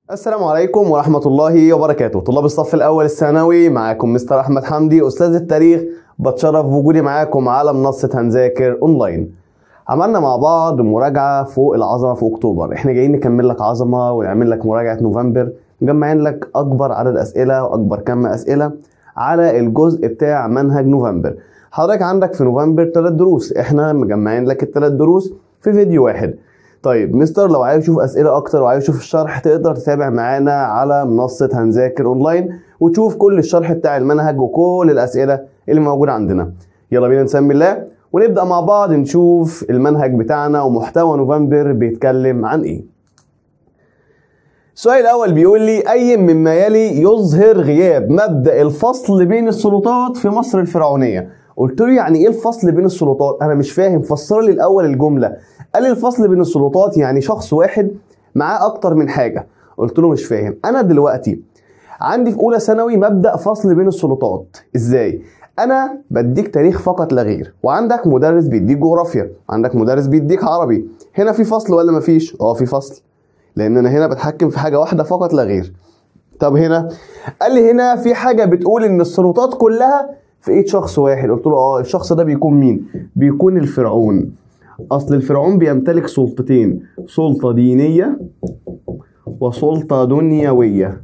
السلام عليكم ورحمة الله وبركاته طلاب الصف الأول الثانوي معاكم مستر أحمد حمدي أستاذ التاريخ بتشرف بوجودي معاكم على منصة هنذاكر أونلاين عملنا مع بعض مراجعة فوق العظمة في أكتوبر احنا جايين نكمل لك عظمة ونعمل لك مراجعة نوفمبر مجمعين لك أكبر عدد أسئلة وأكبر كم أسئلة على الجزء بتاع منهج نوفمبر حضرتك عندك في نوفمبر ثلاث دروس احنا مجمعين لك الثلاث دروس في فيديو واحد طيب مستر لو عايز تشوف اسئله اكتر وعايز تشوف الشرح تقدر تتابع معانا على منصه هنذاكر اونلاين وتشوف كل الشرح بتاع المنهج وكل الاسئله اللي موجوده عندنا يلا بينا نسمي الله ونبدا مع بعض نشوف المنهج بتاعنا ومحتوى نوفمبر بيتكلم عن ايه السؤال الاول بيقول لي اي مما يلي يظهر غياب مبدا الفصل بين السلطات في مصر الفرعونيه قلت له يعني ايه الفصل بين السلطات انا مش فاهم فسر لي الاول الجمله قال لي الفصل بين السلطات يعني شخص واحد معاه اكتر من حاجه قلت له مش فاهم انا دلوقتي عندي في اولى ثانوي مبدا فصل بين السلطات ازاي انا بديك تاريخ فقط لا غير وعندك مدرس بيديك جغرافيا عندك مدرس بيديك عربي هنا في فصل ولا مفيش اه في فصل لان انا هنا بتحكم في حاجه واحده فقط لا غير طب هنا قال لي هنا في حاجه بتقول ان السلطات كلها في ايد شخص واحد قلت له اه الشخص ده بيكون مين بيكون الفرعون اصل الفرعون بيمتلك سلطتين سلطه دينيه وسلطه دنيويه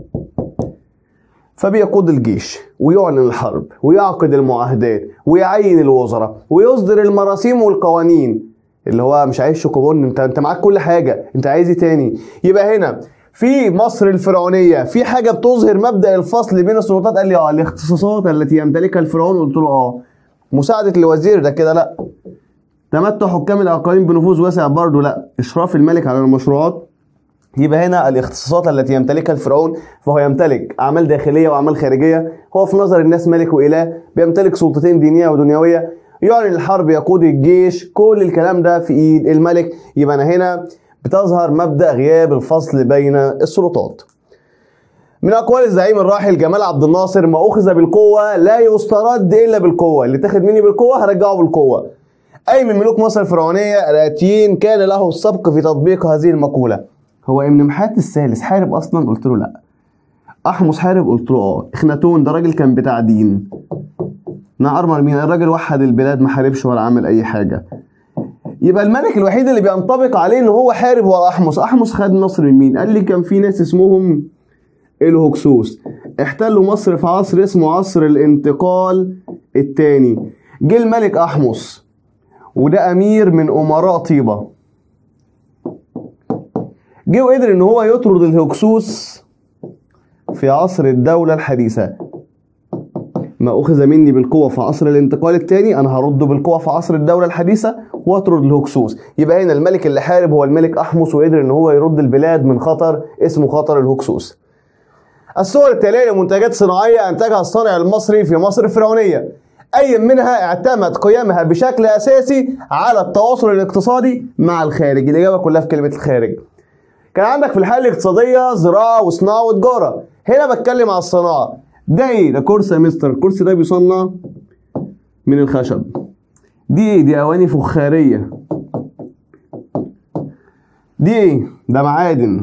فبيقود الجيش ويعلن الحرب ويعقد المعاهدات ويعين الوزراء ويصدر المراسيم والقوانين اللي هو مش عايز شوكوبون انت انت معاك كل حاجه انت عايز ايه تاني يبقى هنا في مصر الفرعونيه في حاجه بتظهر مبدا الفصل بين السلطات قال لي اه الاختصاصات التي يمتلكها الفرعون قلت له اه مساعده الوزير ده كده لا تمتع حكام الاقاليم بنفوذ واسع برضه لا اشراف الملك على المشروعات يبقى هنا الاختصاصات التي يمتلكها الفرعون فهو يمتلك اعمال داخليه واعمال خارجيه هو في نظر الناس ملك واله بيمتلك سلطتين دينيه ودنيويه يعلن الحرب يقود الجيش كل الكلام ده في ايد الملك يبقى انا هنا بتظهر مبدا غياب الفصل بين السلطات من اقوال الزعيم الراحل جمال عبد الناصر ما اخذ بالقوه لا يسترد الا بالقوه اللي اتاخد مني بالقوه هرجعه بالقوه اي من ملوك مصر الفرعونيه الاتيين كان له السبق في تطبيق هذه المقوله هو ابن محات الثالث حارب اصلا قلت له لا احمس حارب قلت له اه اخناتون ده راجل كان بتاع دين نعرمر مين الراجل وحد البلاد ما حاربش ولا عمل اي حاجه يبقى الملك الوحيد اللي بينطبق عليه ان هو حارب هو احمس احمس خد مصر من مين قال لي كان في ناس اسمهم الهكسوس احتلوا مصر في عصر اسمه عصر الانتقال الثاني جه الملك احمس وده امير من امراء طيبه جه وقدر ان هو يطرد الهكسوس في عصر الدوله الحديثه ما اخذ مني بالقوه في عصر الانتقال الثاني انا هرده بالقوه في عصر الدوله الحديثه واطرد الهكسوس يبقى هنا الملك اللي حارب هو الملك احمس وقدر ان هو يرد البلاد من خطر اسمه خطر الهكسوس الصور التاليه لمنتجات صناعيه انتجها الصانع المصري في مصر الفرعونيه اي منها اعتمد قيامها بشكل اساسي على التواصل الاقتصادي مع الخارج الاجابه كلها في كلمه الخارج كان عندك في الحاله الاقتصاديه زراعه وصناعه وتجاره هنا بتكلم على الصناعه ده ايه ده كرسي يا مستر الكرسي ده بيصنع من الخشب دي ايه دي اواني فخاريه دي ايه ده معادن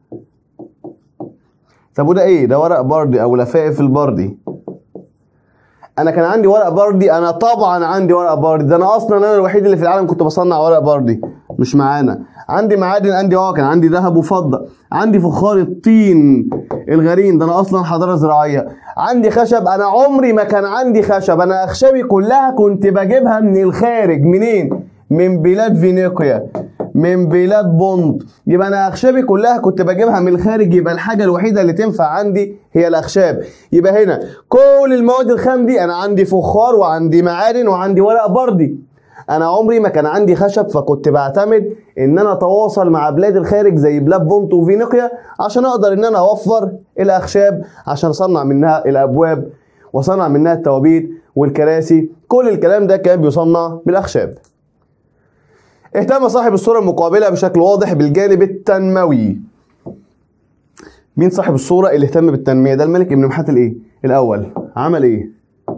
طب وده ايه ده ورق بردي او لفائف البردي انا كان عندي ورق بردي انا طبعا عندي ورق بردي ده انا اصلا انا الوحيد اللي في العالم كنت بصنع ورق بردي مش معانا عندي معادن عندي اه كان عندي ذهب وفضه عندي فخار الطين الغريم ده انا اصلا حضاره زراعيه عندي خشب انا عمري ما كان عندي خشب انا اخشابي كلها كنت بجيبها من الخارج منين من بلاد فينيقيا من بلاد بونت يبقى انا اخشابي كلها كنت بجيبها من الخارج يبقى الحاجه الوحيده اللي تنفع عندي هي الاخشاب يبقى هنا كل المواد الخام دي انا عندي فخار وعندي معادن وعندي ورق بردي انا عمري ما كان عندي خشب فكنت بعتمد ان انا اتواصل مع بلاد الخارج زي بلاد بونت وفينيقيا عشان اقدر ان انا اوفر الاخشاب عشان اصنع منها الابواب واصنع منها التوابيت والكراسي كل الكلام ده كان بيصنع بالاخشاب اهتم صاحب الصورة المقابلة بشكل واضح بالجانب التنموي مين صاحب الصورة اللي اهتم بالتنمية ده الملك ابن محات الايه الاول عمل ايه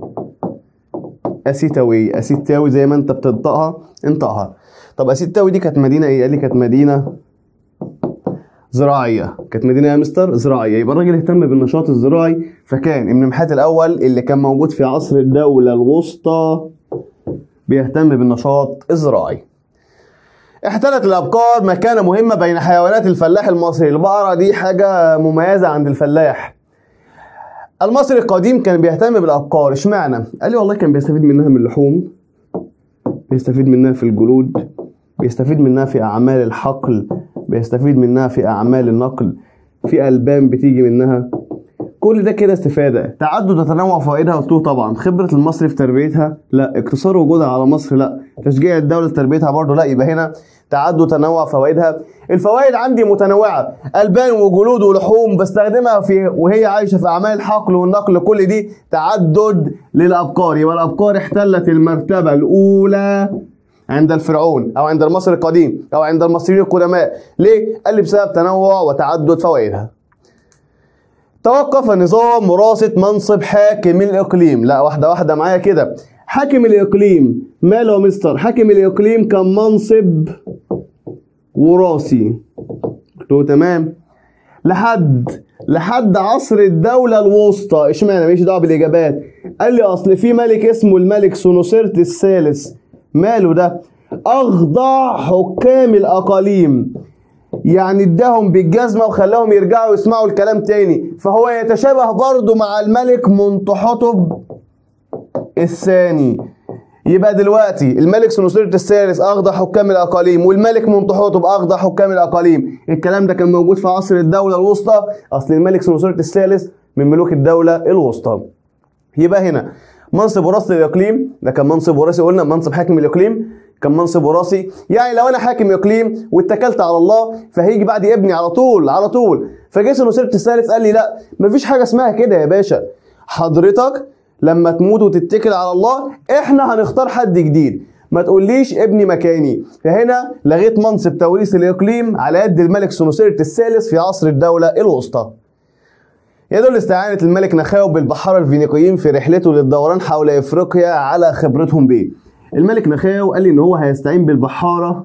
اسيتاوي اسيتاوي زي ما انت بتنطقها انطقها طب اسيتاوي دي كانت مدينه ايه قال لي كانت مدينه زراعيه كانت مدينه يا مستر زراعيه يبقى الراجل اهتم بالنشاط الزراعي فكان ابن محات الاول اللي كان موجود في عصر الدوله الوسطى بيهتم بالنشاط الزراعي احتلت الابقار مكانه مهمه بين حيوانات الفلاح المصري البقره دي حاجه مميزه عند الفلاح المصري القديم كان بيهتم بالابقار اشمعنى قال لي والله كان بيستفيد منها من اللحوم بيستفيد منها في الجلود بيستفيد منها في اعمال الحقل بيستفيد منها في اعمال النقل في البان بتيجي منها كل ده كده استفاده تعدد وتنوع فوائدها قلت له طبعا خبره المصري في تربيتها لا اقتصار وجودها على مصر لا تشجيع الدوله لتربيتها برضه لا يبقى هنا تعدد وتنوع فوائدها الفوائد عندي متنوعه البان وجلود ولحوم بستخدمها في وهي عايشه في اعمال الحقل والنقل كل دي تعدد للابقار يبقى الابقار احتلت المرتبه الاولى عند الفرعون او عند المصري القديم او عند المصريين القدماء ليه قال لي بسبب تنوع وتعدد فوائدها توقف نظام وراثة منصب حاكم الإقليم لا واحدة واحدة معايا كده حاكم الإقليم ماله يا مستر حاكم الإقليم كان منصب وراثي قلت له تمام لحد لحد عصر الدولة الوسطى اشمعنى ماليش دعوة بالإجابات قال لي أصل في ملك اسمه الملك سونوسرت الثالث ماله ده أخضع حكام الأقاليم يعني اداهم بالجزمة وخلاهم يرجعوا يسمعوا الكلام تاني فهو يتشابه برضه مع الملك منتحتب الثاني يبقى دلوقتي الملك سنوسرت الثالث اخضع حكام الاقاليم والملك منتحتب اخضع حكام الاقاليم الكلام ده كان موجود في عصر الدوله الوسطى اصل الملك سنوسرت الثالث من ملوك الدوله الوسطى يبقى هنا منصب وراثي الاقليم ده كان منصب وراثي قلنا منصب حاكم الاقليم كان منصب وراثي يعني لو انا حاكم اقليم واتكلت على الله فهيجي بعد ابني على طول على طول فجه سنوسرت الثالث قال لي لا مفيش حاجه اسمها كده يا باشا حضرتك لما تموت وتتكل على الله احنا هنختار حد جديد ما تقوليش ابني مكاني فهنا لغيت منصب توريث الاقليم على يد الملك سنوسرت الثالث في عصر الدوله الوسطى يدل استعانة الملك نخاو بالبحارة الفينيقيين في رحلته للدوران حول افريقيا على خبرتهم بيه. الملك نخاو قال لي ان هو هيستعين بالبحارة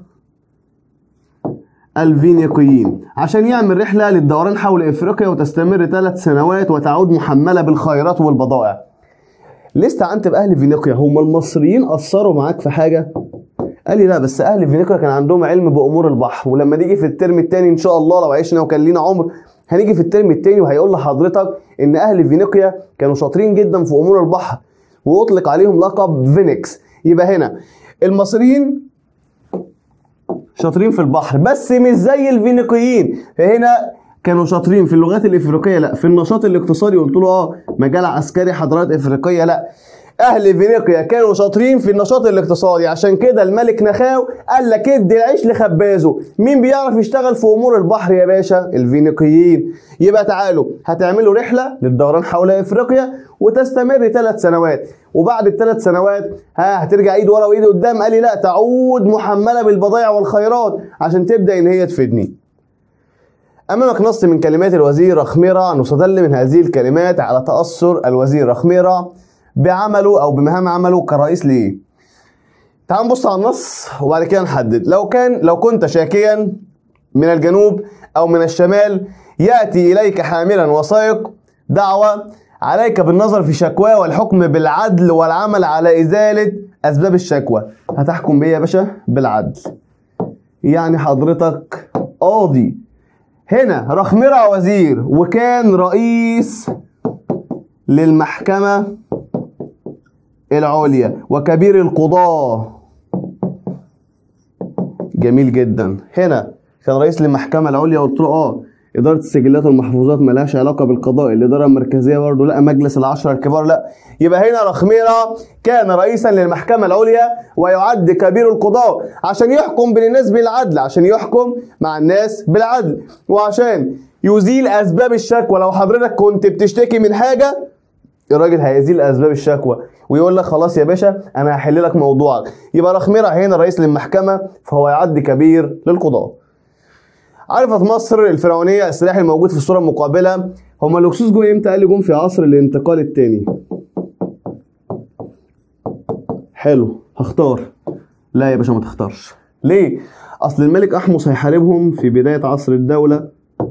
الفينيقيين عشان يعمل رحلة للدوران حول افريقيا وتستمر ثلاث سنوات وتعود محملة بالخيرات والبضائع. ليه استعنت باهل فينيقيا؟ هم المصريين اثروا معاك في حاجة؟ قال لي لا بس اهل فينيقيا كان عندهم علم بامور البحر ولما نيجي في الترم الثاني ان شاء الله لو عشنا وكان لينا عمر هنيجي في الترم الثاني وهيقول لحضرتك ان اهل فينيقيا كانوا شاطرين جدا في امور البحر واطلق عليهم لقب فينيكس يبقى هنا المصريين شاطرين في البحر بس مش زي الفينيقيين فهنا كانوا شاطرين في اللغات الافريقيه لا في النشاط الاقتصادي قلت له اه مجال عسكري حضارات افريقيه لا اهل فينيقيا كانوا شاطرين في النشاط الاقتصادي عشان كده الملك نخاو قال لك ادي العيش لخبازه مين بيعرف يشتغل في امور البحر يا باشا الفينيقيين يبقى تعالوا هتعملوا رحله للدوران حول افريقيا وتستمر ثلاث سنوات وبعد الثلاث سنوات ها هترجع ايد ورا وايد قدام قال لي لا تعود محمله بالبضائع والخيرات عشان تبدا ان هي تفيدني أمامك نص من كلمات الوزير رخميرة نستدل من هذه الكلمات على تأثر الوزير رخميرة بعمله او بمهام عمله كرئيس ليه تعال نبص على النص وبعد كده نحدد لو كان لو كنت شاكيا من الجنوب او من الشمال ياتي اليك حاملا وثائق دعوه عليك بالنظر في شكواه والحكم بالعدل والعمل على ازاله اسباب الشكوى هتحكم بيه يا باشا بالعدل يعني حضرتك قاضي هنا رخمرة وزير وكان رئيس للمحكمة العليا وكبير القضاة جميل جدا هنا كان رئيس للمحكمة العليا قلت له اه إدارة السجلات والمحفوظات ملهاش علاقة بالقضاء الإدارة المركزية برضه لا مجلس العشرة الكبار لا يبقى هنا رخميرة كان رئيسا للمحكمة العليا ويعد كبير القضاء عشان يحكم بين الناس بالعدل عشان يحكم مع الناس بالعدل وعشان يزيل أسباب الشكوى لو حضرتك كنت بتشتكي من حاجة الراجل هيزيل اسباب الشكوى ويقول لك خلاص يا باشا انا هحل لك موضوعك يبقى رخميرة هنا رئيس للمحكمه فهو يعد كبير للقضاه عرفت مصر الفرعونيه السلاح الموجود في الصوره المقابله هما الهكسوس جم امتى قال لي جم في عصر الانتقال الثاني حلو هختار لا يا باشا ما تختارش ليه اصل الملك احمس هيحاربهم في بدايه عصر الدوله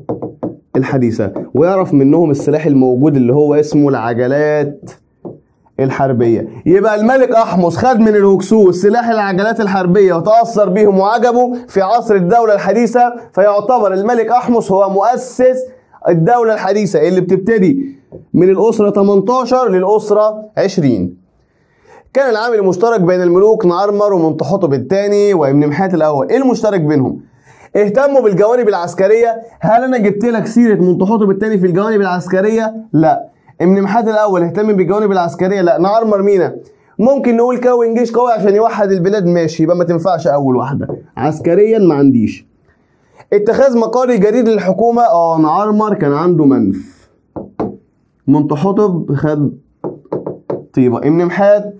الحديثة ويعرف منهم السلاح الموجود اللي هو اسمه العجلات الحربية يبقى الملك أحمس خد من الهكسوس سلاح العجلات الحربية وتأثر بيهم وعجبه في عصر الدولة الحديثة فيعتبر الملك أحمس هو مؤسس الدولة الحديثة اللي بتبتدي من الأسرة 18 للأسرة 20 كان العامل المشترك بين الملوك نعرمر ومنتحتب الثاني وابن محات الأول إيه المشترك بينهم؟ اهتموا بالجوانب العسكرية هل أنا جبت لك سيرة منتحتب الثاني في الجوانب العسكرية؟ لا ابن محات الأول اهتم بالجوانب العسكرية لا نعرمر مينا ممكن نقول كون جيش قوي عشان يوحد البلاد ماشي يبقى ما تنفعش أول واحدة عسكريا ما عنديش اتخاذ مقالي جديد للحكومة اه نعرمر كان عنده منف منتحتب خد طيبة ابن محات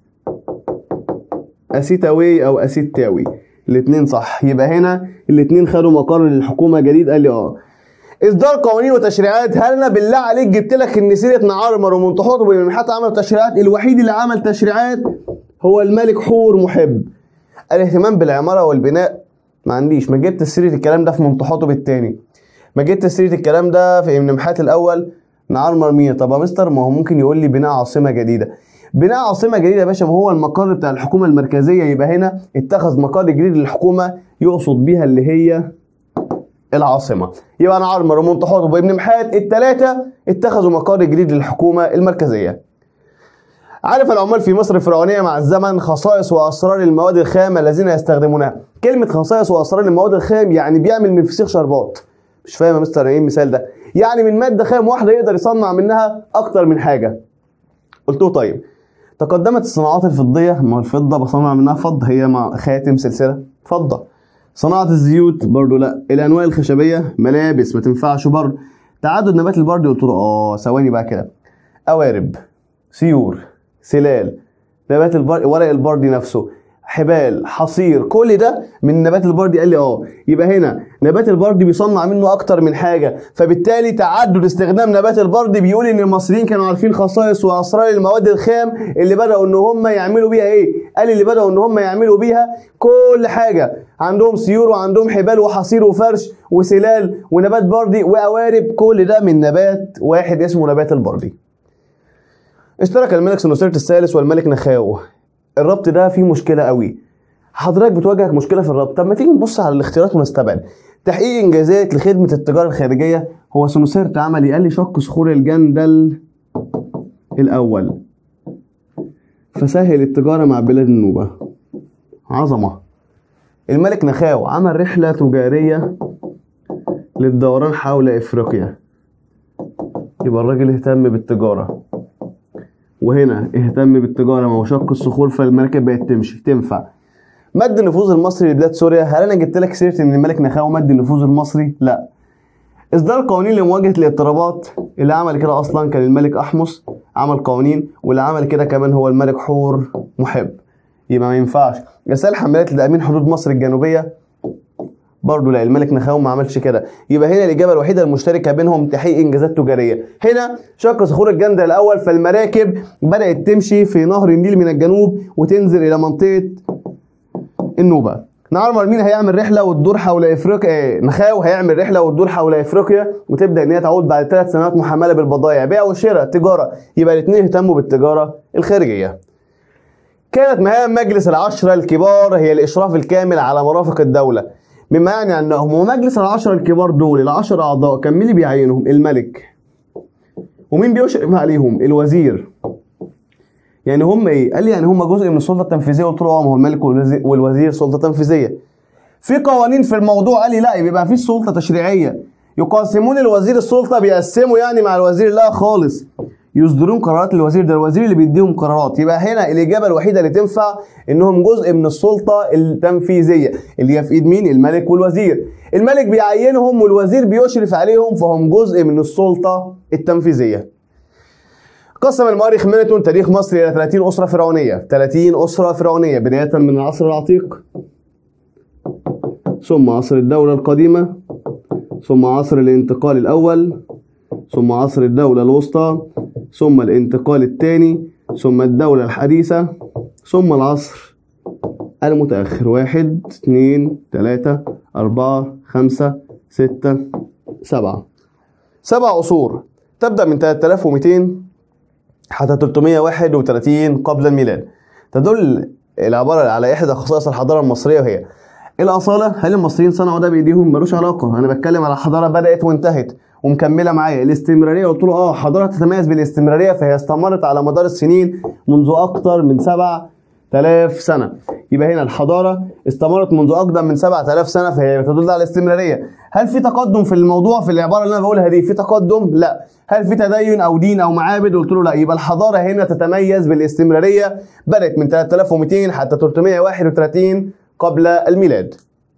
أسيتاوي أو أسيتاوي الاتنين صح يبقى هنا الاتنين خدوا مقر للحكومة جديد قال لي اه اصدار قوانين وتشريعات هل انا بالله عليك جبت لك ان سيره نعرمر ومنتحتب وابن محات عملوا تشريعات الوحيد اللي عمل تشريعات هو الملك حور محب الاهتمام بالعماره والبناء ما عنديش ما جبت سيره الكلام ده في منتحتب الثاني ما جبت سيره الكلام ده في ابن محات الاول نعرمر مين طب يا مستر ما هو ممكن يقول لي بناء عاصمه جديده بناء عاصمه جديده يا باشا ما هو المقر بتاع الحكومه المركزيه يبقى هنا اتخذ مقر جديد للحكومه يقصد بيها اللي هي العاصمه يبقى نعرمر ومنتحتب وابن محات الثلاثه اتخذوا مقر جديد للحكومه المركزيه عرف العمال في مصر الفرعونية مع الزمن خصائص وأسرار المواد الخام الذين يستخدمونها كلمة خصائص وأسرار المواد الخام يعني بيعمل من فسيخ شربات مش فاهم يا مستر ايه المثال ده يعني من مادة خام واحدة يقدر يصنع منها أكتر من حاجة قلت له طيب تقدمت الصناعات الفضية ما الفضة بصنع منها فضة هي مع خاتم سلسلة فضة صناعة الزيوت برضو لا الأنواع الخشبية ملابس ما تنفعش برضو تعدد نبات البرد قلت له اه ثواني بقى كده قوارب سيور سلال نبات البر... ورق البردي نفسه حبال حصير كل ده من نبات البردي قال لي اه يبقى هنا نبات البردي بيصنع منه اكتر من حاجه فبالتالي تعدد استخدام نبات البردي بيقول ان المصريين كانوا عارفين خصائص واسرار المواد الخام اللي بداوا ان هم يعملوا بيها ايه قال اللي بداوا ان هم يعملوا بيها كل حاجه عندهم سيور وعندهم حبال وحصير وفرش وسلال ونبات بردي وقوارب كل ده من نبات واحد اسمه نبات البردي اشترك الملك سنوسرت الثالث والملك نخاو الربط ده فيه مشكله قوي حضرتك بتواجهك مشكله في الربط طب ما تيجي نبص على الاختيارات ونستبعد تحقيق انجازات لخدمه التجاره الخارجيه هو سنوسرت عمل ايه قال لي شق صخور الجندل الاول فسهل التجاره مع بلاد النوبه عظمه الملك نخاو عمل رحله تجاريه للدوران حول افريقيا يبقى الراجل اهتم بالتجاره وهنا اهتم بالتجاره ما هو شق الصخور فالمراكب بقت تمشي تنفع مد النفوذ المصري لبلاد سوريا هل انا جبت لك سيره ان الملك نخاو مد النفوذ المصري لا اصدار قوانين لمواجهه الاضطرابات اللي عمل كده اصلا كان الملك احمس عمل قوانين واللي عمل كده كمان هو الملك حور محب يبقى ما ينفعش رسائل حملات لتامين حدود مصر الجنوبيه برضه لا الملك نخاو ما عملش كده يبقى هنا الاجابه الوحيده المشتركه بينهم تحقيق انجازات تجاريه هنا شق صخور الجندل الاول فالمراكب بدات تمشي في نهر النيل من الجنوب وتنزل الى منطقه النوبه نعرمر مين هيعمل رحله وتدور حول افريقيا إيه نخاو هيعمل رحله وتدور حول افريقيا وتبدا ان هي تعود بعد ثلاث سنوات محمله بالبضائع بيع وشراء تجاره يبقى الاثنين اهتموا بالتجاره الخارجيه كانت مهام مجلس العشرة الكبار هي الإشراف الكامل على مرافق الدولة مما يعني أنهم ومجلس العشرة الكبار دول العشر أعضاء كان مين اللي بيعينهم؟ الملك ومين بيشرف عليهم؟ الوزير يعني هم ايه؟ قال لي يعني هم جزء من السلطه التنفيذيه قلت له اه ما هو الملك والوزير- والوزير سلطه تنفيذيه. في قوانين في الموضوع قال لي لا بيبقى في سلطه تشريعيه يقاسمون الوزير السلطه بيقسموا يعني مع الوزير لا خالص يصدرون قرارات للوزير ده الوزير اللي بيديهم قرارات يبقى هنا الاجابه الوحيده اللي تنفع انهم جزء من السلطه التنفيذيه اللي هي في ايد مين الملك والوزير الملك بيعينهم والوزير بيشرف عليهم فهم جزء من السلطه التنفيذيه قسم المؤرخ ميلتون تاريخ مصر الى 30 اسره فرعونيه 30 اسره فرعونيه بدايه من العصر العتيق ثم عصر الدوله القديمه ثم عصر الانتقال الاول ثم عصر الدوله الوسطى ثم الانتقال الثاني ثم الدوله الحديثه ثم العصر المتاخر واحد اثنين ثلاثة أربعة خمسة ستة سبعة سبع عصور تبدأ من 3200 حتى 331 قبل الميلاد تدل العبارة على إحدى خصائص الحضارة المصرية وهي الأصالة هل المصريين صنعوا ده بإيديهم ملوش علاقة أنا بتكلم على حضارة بدأت وانتهت ومكملة معايا الاستمرارية قلت له اه حضارة تتميز بالاستمرارية فهي استمرت على مدار السنين منذ أكثر من 7000 سنة يبقى هنا الحضارة استمرت منذ أقدم من 7000 سنة فهي تدل على الاستمرارية هل في تقدم في الموضوع في العبارة اللي أنا بقولها دي في تقدم؟ لا هل في تدين أو دين أو معابد؟ قلت له لا يبقى الحضارة هنا تتميز بالاستمرارية بدأت من 3200 حتى 331 قبل الميلاد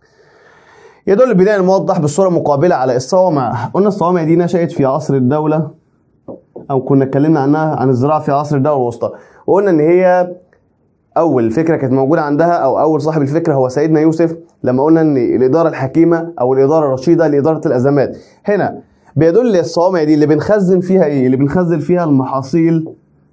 يدل البناء الموضح بالصورة المقابلة على الصوامع قلنا الصوامع دي نشأت في عصر الدولة أو كنا اتكلمنا عنها عن الزراعة في عصر الدولة الوسطى وقلنا إن هي أول فكرة كانت موجودة عندها أو أول صاحب الفكرة هو سيدنا يوسف لما قلنا إن الإدارة الحكيمة أو الإدارة الرشيدة لإدارة الأزمات هنا بيدل الصوامع دي اللي بنخزن فيها إيه؟ اللي بنخزن فيها المحاصيل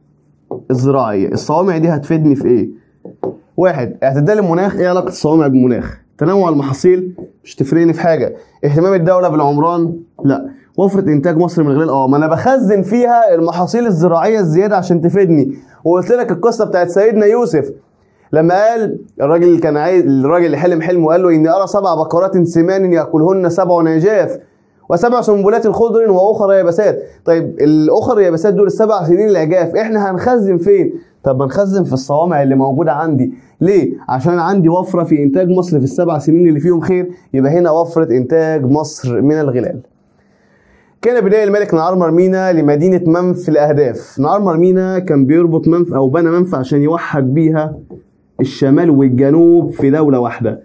الزراعية الصوامع دي هتفيدني في إيه؟ واحد اعتدال المناخ ايه علاقه الصوامع بالمناخ تنوع المحاصيل مش تفرقني في حاجه اهتمام الدوله بالعمران لا وفرة انتاج مصر من الغلال اه ما انا بخزن فيها المحاصيل الزراعيه الزياده عشان تفيدني وقلت لك القصه بتاعت سيدنا يوسف لما قال الراجل اللي كان عايز الراجل اللي حلم حلم وقال له اني ارى سبع بقرات سمان ياكلهن سبع نجاف وسبع سنبلات خضر واخرى يابسات طيب الاخرى يابسات دول السبع سنين العجاف احنا هنخزن فين طب ما نخزن في الصوامع اللي موجوده عندي ليه عشان عندي وفره في انتاج مصر في السبع سنين اللي فيهم خير يبقى هنا وفره انتاج مصر من الغلال كان بناء الملك نعرمر مينا لمدينة منف لأهداف نعرمر مينا كان بيربط منف أو بنى منف عشان يوحد بيها الشمال والجنوب في دولة واحدة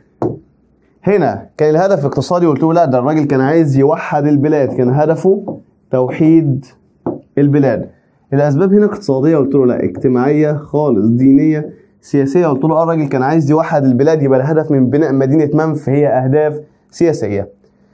هنا كان الهدف اقتصادي قلت له لا ده الراجل كان عايز يوحد البلاد كان هدفه توحيد البلاد الاسباب هنا اقتصاديه قلت له لا اجتماعيه خالص دينيه سياسيه قلت له اه الراجل كان عايز يوحد البلاد يبقى الهدف من بناء مدينه منف هي اهداف سياسيه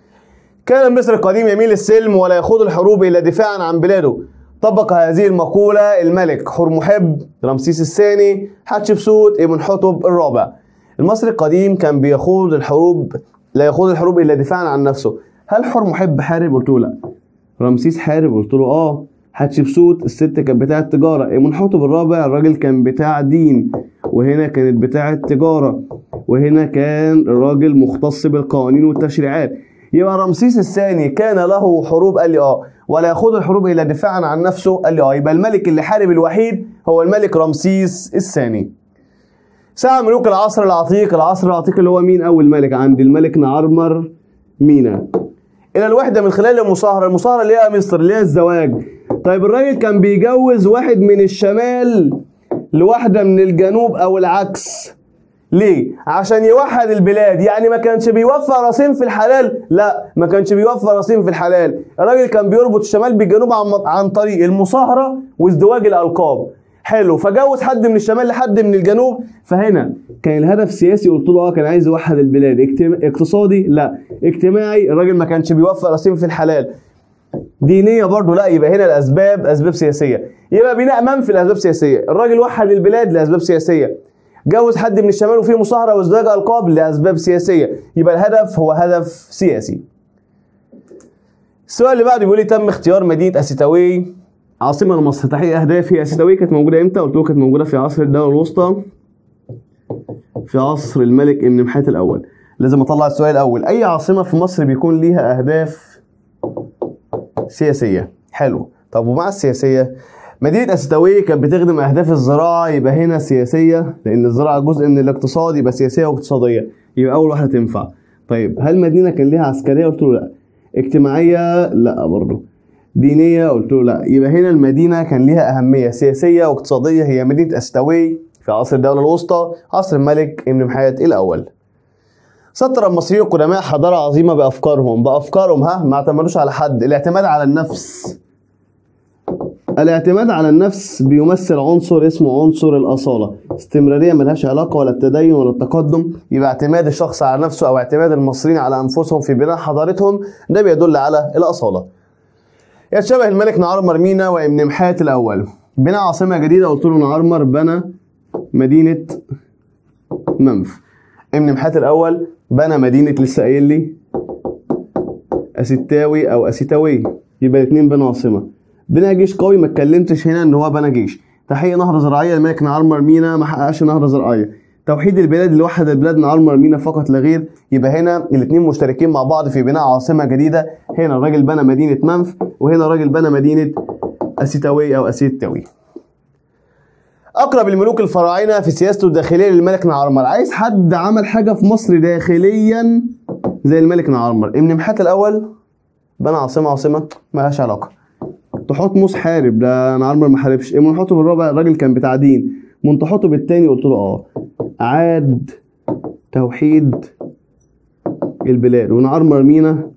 كان مصر القديم يميل السلم ولا يخوض الحروب الا دفاعا عن بلاده طبق هذه المقولة الملك حرمحب رمسيس الثاني حتشبسوت ابن حتب الرابع المصري القديم كان بيخوض الحروب لا يخوض الحروب الا دفاعا عن نفسه هل حرمحب حارب قلت له لا رمسيس حارب قلت له اه حتشبسوت الست كانت بتاعة تجارة إمنحتب الرابع الراجل كان بتاع دين وهنا كانت بتاعة تجارة وهنا كان الراجل مختص بالقوانين والتشريعات يبقى رمسيس الثاني كان له حروب قال لي اه ولا يخوض الحروب الا دفاعا عن نفسه قال لي اه يبقى الملك اللي حارب الوحيد هو الملك رمسيس الثاني ساعة ملوك العصر العتيق العصر العتيق اللي هو مين اول ملك عندي الملك نعرمر مينا الى الوحدة من خلال المصاهرة المصاهرة اللي هي مصر اللي هي الزواج طيب الراجل كان بيجوز واحد من الشمال لواحدة من الجنوب أو العكس ليه؟ عشان يوحد البلاد يعني ما كانش بيوفر رصين في الحلال لا ما كانش بيوفر رصين في الحلال الراجل كان بيربط الشمال بالجنوب عن, عن طريق المصاهرة وازدواج الألقاب حلو فجوز حد من الشمال لحد من الجنوب فهنا كان الهدف سياسي قلت له اه كان عايز يوحد البلاد اجتماع اقتصادي لا اجتماعي الراجل ما كانش بيوفر رصين في الحلال دينيه برضه لا يبقى هنا الاسباب اسباب سياسيه يبقى بناء منفي لاسباب سياسيه الراجل وحد البلاد لاسباب سياسيه جوز حد من الشمال وفيه مصاهره وازدواج القاب لاسباب سياسيه يبقى الهدف هو هدف سياسي السؤال اللي بعده بيقول لي تم اختيار مدينه اسيتاوي عاصمه لمصر تحقيق اهداف هي اسيتاوي كانت موجوده امتى قلت له كانت موجوده في عصر الدوله الوسطى في عصر الملك ابن محات الاول لازم اطلع السؤال الاول اي عاصمه في مصر بيكون ليها اهداف سياسيه حلو طب ومع السياسيه مدينة أستوية كانت بتخدم أهداف الزراعة يبقى هنا سياسية لأن الزراعة جزء من الاقتصاد يبقى سياسية واقتصادية يبقى أول واحدة تنفع طيب هل مدينة كان ليها عسكرية قلت له لا اجتماعية لا برضه دينية قلت له لا يبقى هنا المدينة كان ليها أهمية سياسية واقتصادية هي مدينة أستوي في عصر الدولة الوسطى عصر الملك ابن محيط الأول سطر المصريين القدماء حضارة عظيمة بأفكارهم بأفكارهم ها ما اعتمدوش على حد الاعتماد على النفس الاعتماد على النفس بيمثل عنصر اسمه عنصر الأصالة استمرارية ملهاش علاقة ولا التدين ولا التقدم يبقى اعتماد الشخص على نفسه أو اعتماد المصريين على أنفسهم في بناء حضارتهم ده بيدل على الأصالة يتشبه الملك نعرمر مينا وابن محات الأول بناء عاصمة جديدة قلت له نعرمر بنى مدينة منف ابن محات الأول بنى مدينة لسه قايل لي أستاوي أو أسيتاوي يبقى الاثنين بنى عاصمه بنى جيش قوي ما اتكلمتش هنا ان هو بنى جيش تحقيق نهر زراعيه الملك نعرمر مينا ما حققش نهر زراعيه توحيد البلاد اللي وحد البلاد نعرمر مينا فقط لا غير يبقى هنا الاثنين مشتركين مع بعض في بناء عاصمه جديده هنا الراجل بنى مدينه منف وهنا الراجل بنى مدينه اسيتاوي او اسيتاوي اقرب الملوك الفراعنه في سياسته الداخليه للملك نعرمر عايز حد عمل حاجه في مصر داخليا زي الملك نعرمر امنمحات الاول بنى عاصمه عاصمه مالهاش علاقه تحتمس حارب ده نعرمر ما حاربش منحوتب الرابع الراجل كان بتاع دين منتحوتب التاني قلت له اه عاد توحيد البلاد ونعرمر مينا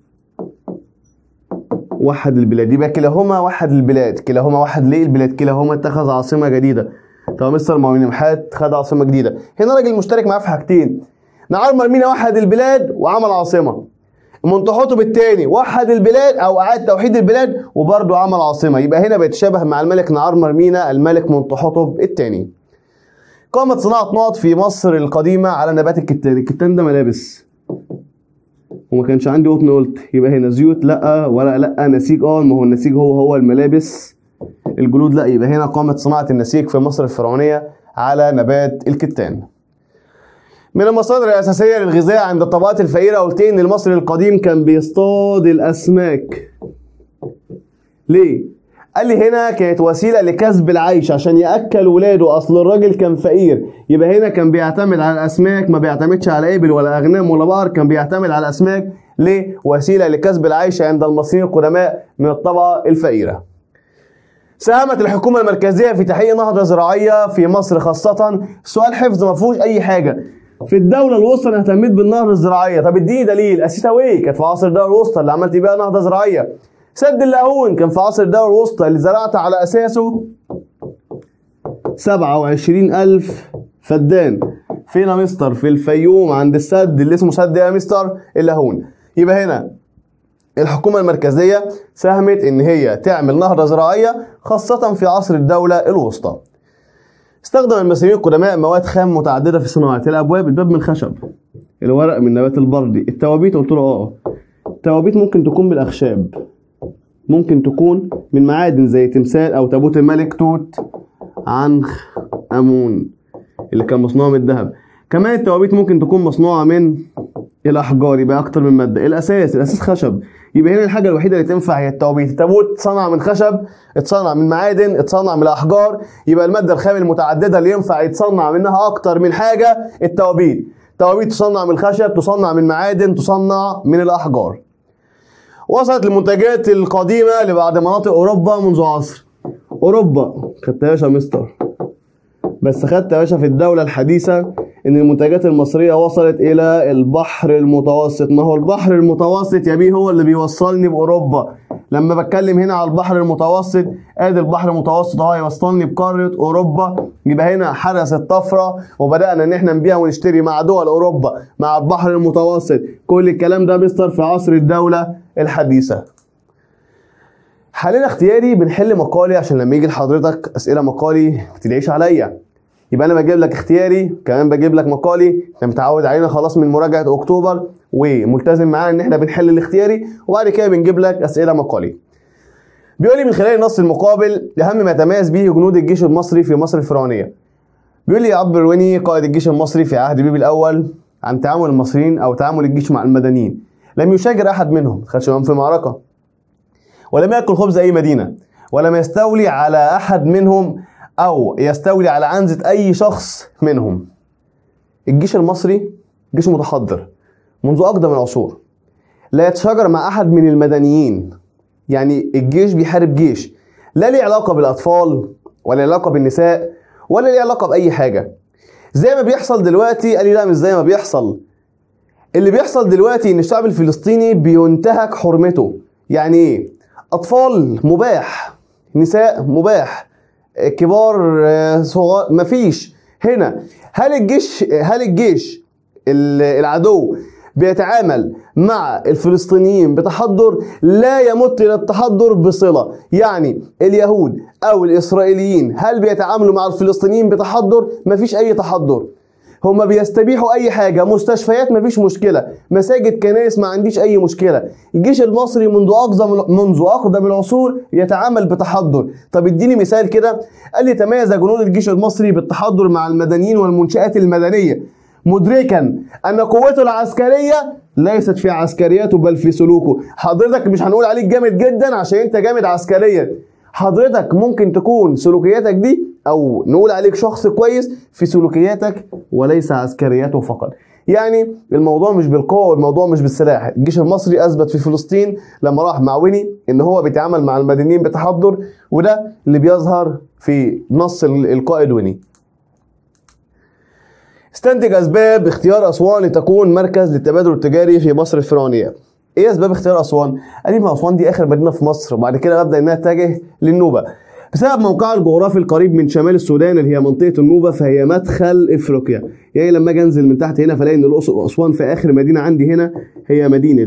وحد البلاد يبقى كلاهما وحد البلاد كلاهما وحد ليه البلاد كلاهما اتخذ عاصمه جديده طب مستر مؤمن خد عاصمه جديده هنا راجل مشترك معاه في حاجتين نعرمر مينا وحد البلاد وعمل عاصمه منتحوتب الثاني وحد البلاد او اعاد توحيد البلاد وبرضه عمل عاصمه يبقى هنا بيتشابه مع الملك نعرمر مينا الملك منتحوتب الثاني قامت صناعه نقط في مصر القديمه على نبات الكتان الكتان ده ملابس وما كانش عندي قطن قلت يبقى هنا زيوت لا ولا لا نسيج اه ما هو النسيج هو هو الملابس الجلود لا يبقى هنا قامت صناعه النسيج في مصر الفرعونيه على نبات الكتان من المصادر الأساسية للغذاء عند الطبقات الفقيرة قلت إن المصري القديم كان بيصطاد الأسماك. ليه؟ قال لي هنا كانت وسيلة لكسب العيش عشان يأكل ولاده أصل الراجل كان فقير يبقى هنا كان بيعتمد على الأسماك ما بيعتمدش على إبل ولا أغنام ولا بقر كان بيعتمد على الأسماك ليه؟ وسيلة لكسب العيش عند المصريين القدماء من الطبقة الفقيرة. ساهمت الحكومة المركزية في تحقيق نهضة زراعية في مصر خاصة سؤال حفظ ما فيهوش أي حاجة في الدولة الوسطى انا اهتميت بالنهضة الزراعية طب اديني دليل اسيتاوي كانت في عصر الدولة الوسطى اللي عملت بيها نهضة زراعية سد اللاهون كان في عصر الدولة الوسطى اللي زرعت على اساسه 27 ألف فدان فين يا مستر في الفيوم عند السد اللي اسمه سد يا مستر اللاهون يبقى هنا الحكومة المركزية ساهمت إن هي تعمل نهضة زراعية خاصة في عصر الدولة الوسطى. استخدم المصريين القدماء مواد خام متعددة في صناعة الأبواب الباب من خشب الورق من نبات البردي التوابيت قلت له اه التوابيت ممكن تكون من الأخشاب ممكن تكون من معادن زي تمثال أو تابوت الملك توت عنخ أمون اللي كان مصنوع من الذهب كمان التوابيت ممكن تكون مصنوعة من الأحجار يبقى أكتر من مادة الأساس الأساس خشب يبقى هنا الحاجة الوحيدة اللي تنفع هي التوابيت التابوت اتصنع من خشب اتصنع من معادن اتصنع من الأحجار يبقى المادة الخام المتعددة اللي ينفع يتصنع منها أكتر من حاجة التوابيت التوابيت تصنع من الخشب تصنع من معادن تصنع من الأحجار وصلت المنتجات القديمة لبعض مناطق أوروبا منذ عصر أوروبا خدتهاش يا مستر بس خدت يا باشا في الدولة الحديثة إن المنتجات المصرية وصلت إلى البحر المتوسط ما هو البحر المتوسط يا بيه هو اللي بيوصلني بأوروبا لما بتكلم هنا على البحر المتوسط ادي البحر المتوسط اهو يوصلني بقاره اوروبا يبقى هنا حدثت طفره وبدانا ان احنا نبيع ونشتري مع دول اوروبا مع البحر المتوسط كل الكلام ده بيصدر في عصر الدوله الحديثه حلنا اختياري بنحل مقالي عشان لما يجي لحضرتك اسئله مقالي ما تدعيش عليا يبقى انا بجيب لك اختياري كمان بجيب لك مقالي انت متعود علينا خلاص من مراجعه اكتوبر وملتزم معانا ان احنا بنحل الاختياري وبعد كده بنجيب لك اسئله مقالي بيقول لي من خلال النص المقابل اهم ما يتميز به جنود الجيش المصري في مصر الفرعونيه بيقول لي يعبر ويني قائد الجيش المصري في عهد بيبي الاول عن تعامل المصريين او تعامل الجيش مع المدنيين لم يشاجر احد منهم خدش معاهم في معركه ولم ياكل خبز اي مدينه ولم يستولي على احد منهم او يستولي على عنزه اي شخص منهم الجيش المصري جيش متحضر منذ اقدم العصور لا يتشاجر مع احد من المدنيين يعني الجيش بيحارب جيش لا ليه علاقه بالاطفال ولا علاقه بالنساء ولا ليه علاقه باي حاجه زي ما بيحصل دلوقتي قال لي لا مش زي ما بيحصل اللي بيحصل دلوقتي ان الشعب الفلسطيني بينتهك حرمته يعني ايه اطفال مباح نساء مباح كبار صغار مفيش هنا هل الجيش هل الجيش العدو بيتعامل مع الفلسطينيين بتحضر لا يمت الى التحضر بصله يعني اليهود او الاسرائيليين هل بيتعاملوا مع الفلسطينيين بتحضر مفيش اي تحضر هما بيستبيحوا اي حاجه مستشفيات مفيش مشكله مساجد كنائس ما عنديش اي مشكله الجيش المصري منذ اقدم منذ اقدم العصور يتعامل بتحضر طب اديني مثال كده قال لي تميز جنود الجيش المصري بالتحضر مع المدنيين والمنشات المدنيه مدركا ان قوته العسكريه ليست في عسكرياته بل في سلوكه حضرتك مش هنقول عليك جامد جدا عشان انت جامد عسكريا حضرتك ممكن تكون سلوكياتك دي او نقول عليك شخص كويس في سلوكياتك وليس عسكرياته فقط يعني الموضوع مش بالقوه والموضوع مش بالسلاح الجيش المصري اثبت في فلسطين لما راح مع ويني ان هو بيتعامل مع المدنيين بتحضر وده اللي بيظهر في نص القائد ويني استنتج اسباب اختيار اسوان لتكون مركز للتبادل التجاري في مصر الفرعونيه ايه اسباب اختيار اسوان قال لي ما اسوان دي اخر مدينه في مصر وبعد كده ببدا انها تتجه للنوبه بسبب موقعها الجغرافي القريب من شمال السودان اللي هي منطقه النوبه فهي مدخل افريقيا يعني لما اجي انزل من تحت هنا فلاقي ان الاقصر واسوان في اخر مدينه عندي هنا هي مدينه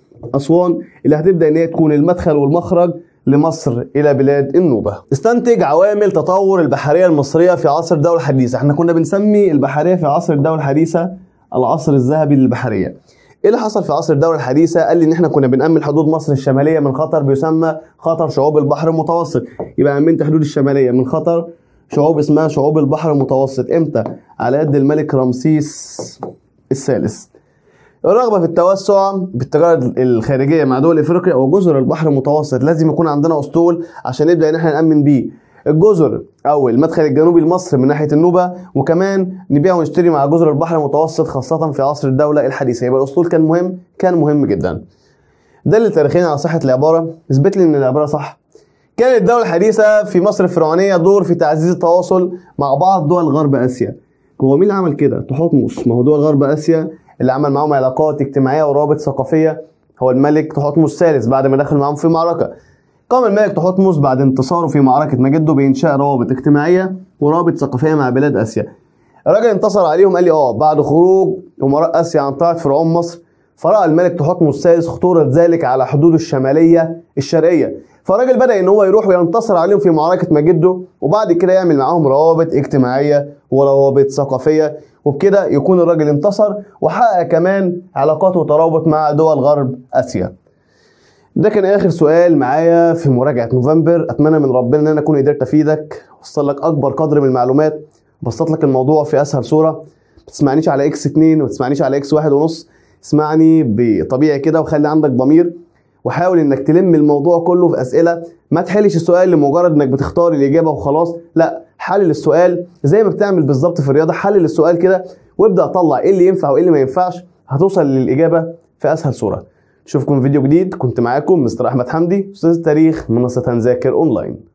اسوان اللي هتبدا ان هي تكون المدخل والمخرج لمصر الى بلاد النوبه. استنتج عوامل تطور البحريه المصريه في عصر الدوله الحديثه، احنا كنا بنسمي البحريه في عصر الدوله الحديثه العصر الذهبي للبحريه. ايه اللي حصل في عصر الدوله الحديثه؟ قال لي ان احنا كنا بنأمن حدود مصر الشماليه من خطر بيسمى خطر شعوب البحر المتوسط، يبقى امنت حدود الشماليه من خطر شعوب اسمها شعوب البحر المتوسط، امتى؟ على يد الملك رمسيس الثالث. الرغبة في التوسع بالتجارة الخارجية مع دول افريقيا وجزر البحر المتوسط لازم يكون عندنا اسطول عشان نبدأ ان احنا نأمن بيه الجزر او المدخل الجنوبي لمصر من ناحية النوبة وكمان نبيع ونشتري مع جزر البحر المتوسط خاصة في عصر الدولة الحديثة يبقى الاسطول كان مهم كان مهم جدا دليل تاريخيا على صحة العبارة اثبت لي ان العبارة صح كانت الدولة الحديثة في مصر الفرعونية دور في تعزيز التواصل مع بعض دول غرب اسيا هو مين اللي عمل كده؟ تحتمس ما هو دول غرب اسيا اللي عمل معاهم علاقات اجتماعيه وروابط ثقافيه هو الملك تحتمس الثالث بعد ما دخل معاهم في معركه قام الملك تحتمس بعد انتصاره في معركه مجده بانشاء روابط اجتماعيه وروابط ثقافيه مع بلاد اسيا الراجل انتصر عليهم قال لي اه بعد خروج امراء اسيا عن طاعه فرعون مصر فراى الملك تحتمس الثالث خطوره ذلك على حدوده الشماليه الشرقيه فالراجل بدا ان هو يروح وينتصر عليهم في معركه مجده وبعد كده يعمل معاهم روابط اجتماعيه وروابط ثقافيه وبكده يكون الراجل انتصر وحقق كمان علاقات وترابط مع دول غرب اسيا ده كان اخر سؤال معايا في مراجعه نوفمبر اتمنى من ربنا ان انا اكون قدرت افيدك اوصل لك اكبر قدر من المعلومات بسط لك الموضوع في اسهل صوره ما تسمعنيش على اكس 2 وما تسمعنيش على اكس واحد ونص اسمعني بطبيعي كده وخلي عندك ضمير وحاول انك تلم الموضوع كله في اسئله ما تحلش السؤال لمجرد انك بتختار الاجابه وخلاص لا حلل السؤال زي ما بتعمل بالظبط في الرياضه حلل السؤال كده وابدا طلع ايه اللي ينفع وايه اللي ما ينفعش هتوصل للاجابه في اسهل صوره اشوفكم في فيديو جديد كنت معاكم مستر احمد حمدي استاذ التاريخ منصه هنذاكر اونلاين